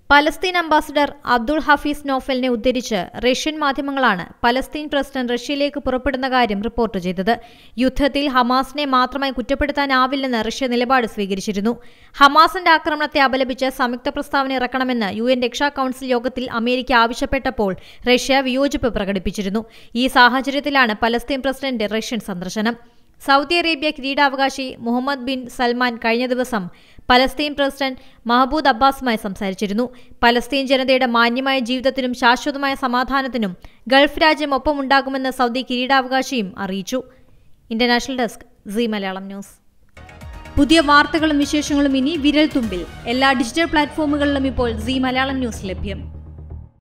Palestine ambassador Abdul Hafiz നോഫലിനെ ഉദ്ധരിച്ച് Russian മാധ്യമങ്ങളാണ് പലസ്തീൻ പ്രസിഡന്റ് റഷ്യയിലേക്ക് പുറപ്പെടുന്ന കാര്യം റിപ്പോർട്ട് ചെയ്തത് യുദ്ധത്തിൽ ഹമാസിനെ മാത്രമായി കുറ്റപ്പെടുത്താനാവില്ലെന്ന് റഷ്യ നിലപാട് സ്വീകരിച്ചിരുന്നു ഹമാസിന്റെ ആക്രമണത്തെ അപലപിച്ച് സംയുക്ത പ്രസ്താവന ഇറക്കണമെന്ന് യു എൻ രക്ഷാ കൌൺസിൽ യോഗത്തിൽ അമേരിക്ക ആവശ്യപ്പെട്ടപ്പോൾ റഷ്യ വിയോജിപ്പ് പ്രകടിപ്പിച്ചിരുന്നു ഈ സാഹചര്യത്തിലാണ് പലസ്തീൻ പ്രസിഡന്റ് റഷ്യൻ സന്ദർശനം സൗദി അറേബ്യ കിരീടാവകാശി മുഹമ്മദ് ബിൻ സൽമാൻ കഴിഞ്ഞ ദിവസം പലസ്തീൻ പ്രസിഡന്റ് മഹബൂദ് അബ്ബാസുമായി സംസാരിച്ചിരുന്നു പലസ്തീൻ ജനതയുടെ മാന്യമായ ജീവിതത്തിനും ശാശ്വതമായ സമാധാനത്തിനും ഗൾഫ് രാജ്യം ഒപ്പമുണ്ടാകുമെന്ന് സൗദി കിരീടാവകാശിയും അറിയിച്ചു international desk C Malayalam news പുതിയ വാർത്തകളും വിശേഷങ്ങളും ഇനി വിരൽ തുമ്പിൽ എല്ലാ ഡിജിറ്റൽ പ്ലാറ്റ്ഫോമുകളിലും ഇപ്പോൾ സി മലയാളം ന്യൂസ് ലഭ്യം